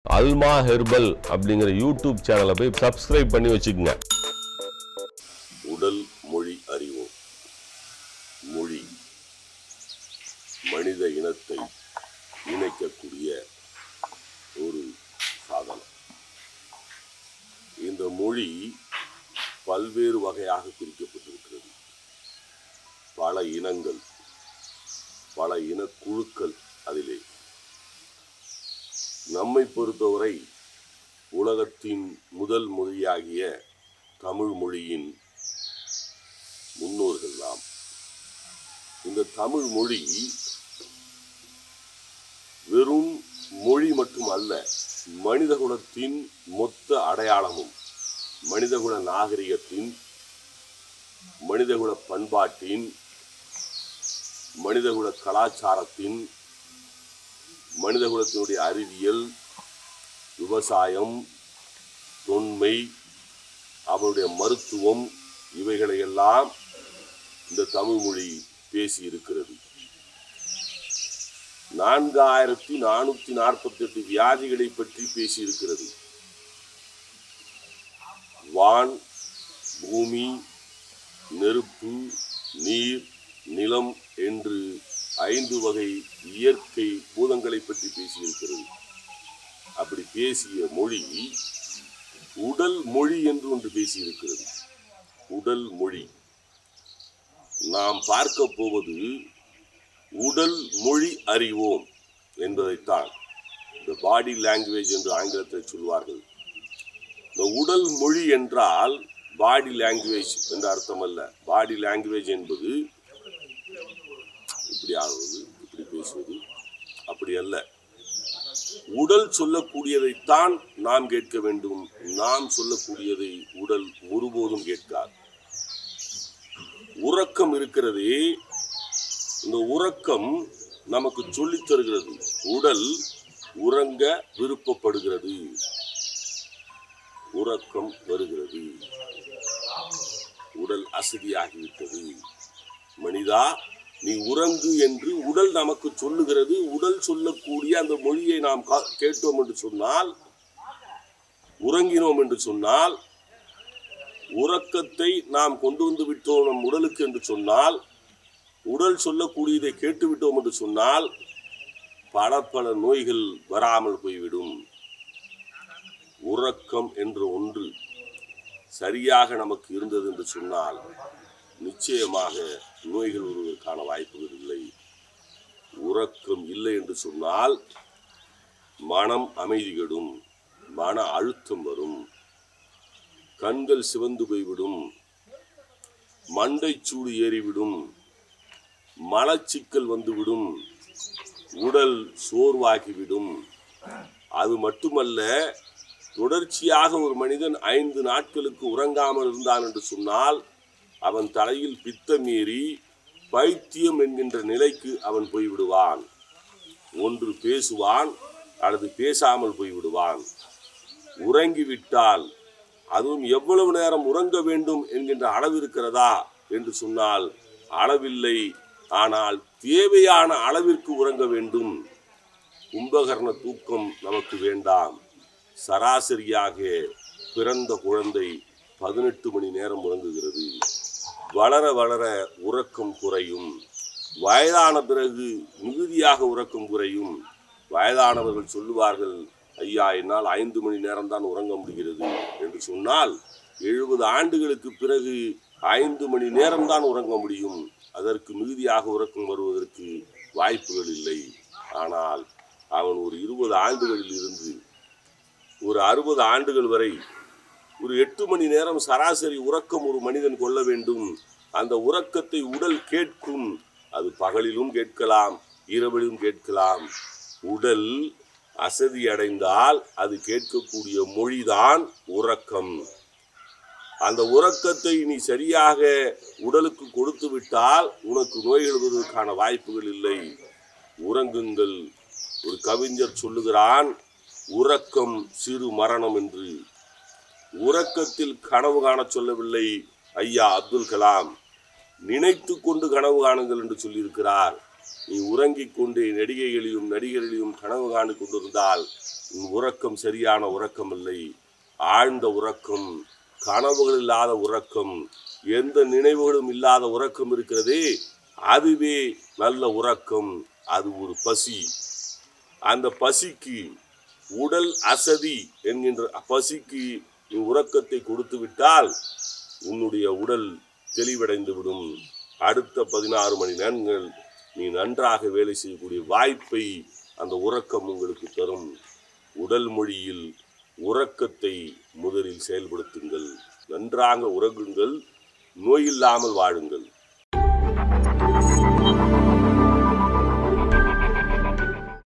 அல்மா herbal அப்படிங்கிற YouTube சேனலை போய் சப்ஸ்கிரைப் பண்ணி வச்சுக்கோங்க உடல் மொழி அறிவோம் மொழி மனித இனத்தை இணைக்கக்கூடிய ஒரு சாதனம் இந்த மொழி பல்வேறு வகையாக பிரிக்கப்பட்டிருக்கிறது பல இனங்கள் பல இனக்குழுக்கள் அதிலே நம்மை பொறுத்தவரை உலகத்தின் முதல் மொழியாகிய தமிழ் மொழியின் முன்னோர்கள் நாம் இந்த தமிழ் மொழி வெறும் மொழி மட்டும் அல்ல மனிதகுலத்தின் மொத்த அடையாளமும் மனிதகுல நாகரிகத்தின் மனிதகுல பண்பாட்டின் மனிதகுல கலாச்சாரத்தின் மனிதகுலத்தினுடைய அறிவியல் விவசாயம் தொன்மை அவருடைய மருத்துவம் இவைகளையெல்லாம் இந்த தமிழ் மொழி பேசி இருக்கிறது நான்காயிரத்தி நானூத்தி நாற்பத்தி எட்டு வியாதிகளை பற்றி பேசி இருக்கிறது வான் பூமி நெருப்பு நீர் நிலம் என்று ஐந்து வகை இயற்கை பூதங்களை பற்றி பேசியிருக்கிறது அப்படி பேசிய மொழி உடல் மொழி என்று ஒன்று பேசியிருக்கிறது உடல் மொழி நாம் பார்க்க போவது உடல் மொழி அறிவோம் என்பதைத்தான் இந்த பாடி லாங்குவேஜ் என்று ஆங்கிலத்தில் சொல்வார்கள் இந்த உடல் மொழி என்றால் பாடி லாங்குவேஜ் என்ற அர்த்தம் அல்ல பாடி லாங்குவேஜ் என்பது இப்படி ஆடுவது இப்படி பேசுவது அப்படி அல்ல உடல் சொல்லக்கூடியதைத்தான் நாம் கேட்க வேண்டும் நாம் சொல்லக்கூடியதை உடல் ஒருபோதும் கேட்காது உறக்கம் இருக்கிறதே இந்த உறக்கம் நமக்கு சொல்லித் தருகிறது உடல் உறங்க விருப்பப்படுகிறது உறக்கம் வருகிறது உடல் அசதியாகிவிட்டது மனிதா நீ உறங்கு என்று உடல் நமக்கு சொல்லுகிறது உடல் சொல்லக்கூடிய அந்த மொழியை நாம் கா- கேட்டோம் என்று சொன்னால் உறங்கினோம் என்று சொன்னால் உறக்கத்தை நாம் கொண்டு வந்து விட்டோம் நம் உடலுக்கு என்று சொன்னால் உடல் சொல்லக்கூடியதை கேட்டுவிட்டோம் என்று சொன்னால் பல பல நோய்கள் வராமல் போய்விடும் உறக்கம் என்ற ஒன்று சரியாக நமக்கு இருந்தது என்று சொன்னால் நிச்சயமாக நோய்கள் வருவதற்கான வாய்ப்புகள் இல்லை உறக்கம் இல்லை என்று சொன்னால் மனம் அமைதி கெடும் மன அழுத்தம் வரும் கண்கள் சிவந்து போய்விடும் மண்டை சூடு ஏறிவிடும் மலச்சிக்கல் வந்துவிடும் உடல் சோர்வாகிவிடும் அது மட்டுமல்ல தொடர்ச்சியாக ஒரு மனிதன் ஐந்து நாட்களுக்கு உறங்காமல் இருந்தான் என்று சொன்னால் அவன் தலையில் பித்தமீறி பைத்தியம் என்கின்ற நிலைக்கு அவன் போய்விடுவான் ஒன்று பேசுவான் அல்லது பேசாமல் போய்விடுவான் உறங்கிவிட்டால் அதுவும் எவ்வளவு நேரம் உறங்க வேண்டும் என்கின்ற அளவு இருக்கிறதா என்று சொன்னால் அளவில்லை ஆனால் தேவையான அளவிற்கு உறங்க வேண்டும் கும்பகர்ண தூக்கம் நமக்கு வேண்டாம் சராசரியாக பிறந்த குழந்தை பதினெட்டு மணி நேரம் உறங்குகிறது வளர வளர உறக்கம் குறையும் வயதான பிறகு மிகுதியாக உறக்கம் குறையும் வயதானவர்கள் சொல்லுவார்கள் ஐயா என்னால் ஐந்து மணி நேரம்தான் உறங்க முடிகிறது என்று சொன்னால் எழுபது ஆண்டுகளுக்கு பிறகு ஐந்து மணி நேரம்தான் உறங்க முடியும் அதற்கு மிகுதியாக உறக்கம் வருவதற்கு வாய்ப்புகள் இல்லை ஆனால் அவன் ஒரு இருபது ஆண்டுகளில் இருந்து ஒரு அறுபது ஆண்டுகள் வரை ஒரு எட்டு மணி நேரம் சராசரி உறக்கம் ஒரு மனிதன் கொள்ள வேண்டும் அந்த உறக்கத்தை உடல் கேட்கும் அது பகலிலும் கேட்கலாம் இரவிலும் கேட்கலாம் உடல் அசதி அடைந்தால் அது கேட்கக்கூடிய மொழிதான் உறக்கம் அந்த உறக்கத்தை நீ சரியாக உடலுக்கு கொடுத்து விட்டால் உனக்கு நோய் எழுவதற்கான வாய்ப்புகள் இல்லை உறங்குங்கள் ஒரு கவிஞர் சொல்லுகிறான் உறக்கம் சிறு மரணம் என்று உறக்கத்தில் கனவு காணச் சொல்லவில்லை ஐயா அப்துல் கலாம் நினைத்து கொண்டு கனவு காணுங்கள் என்று சொல்லியிருக்கிறார் நீ உறங்கிக் கொண்டே நடிகைகளையும் நடிகர்களையும் கனவு காண்டு கொண்டிருந்தால் உன் உறக்கம் சரியான உறக்கம் இல்லை ஆழ்ந்த உறக்கம் கனவுகள் இல்லாத உறக்கம் எந்த நினைவுகளும் இல்லாத உறக்கம் இருக்கிறதே அதுவே நல்ல உறக்கம் அது ஒரு பசி அந்த பசிக்கு உடல் அசதி என்கின்ற பசிக்கு நீ உறக்கத்தை கொடுத்து விட்டால் உன்னுடைய உடல் தெளிவடைந்து விடும் அடுத்த பதினாறு மணி நேரங்கள் நீ நன்றாக வேலை செய்யக்கூடிய வாய்ப்பை அந்த உறக்கம் உங்களுக்கு தரும் உடல் மொழியில் உறக்கத்தை முதலில் செயல்படுத்துங்கள் நன்றாக உறங்குங்கள் நோயில்லாமல் வாழுங்கள்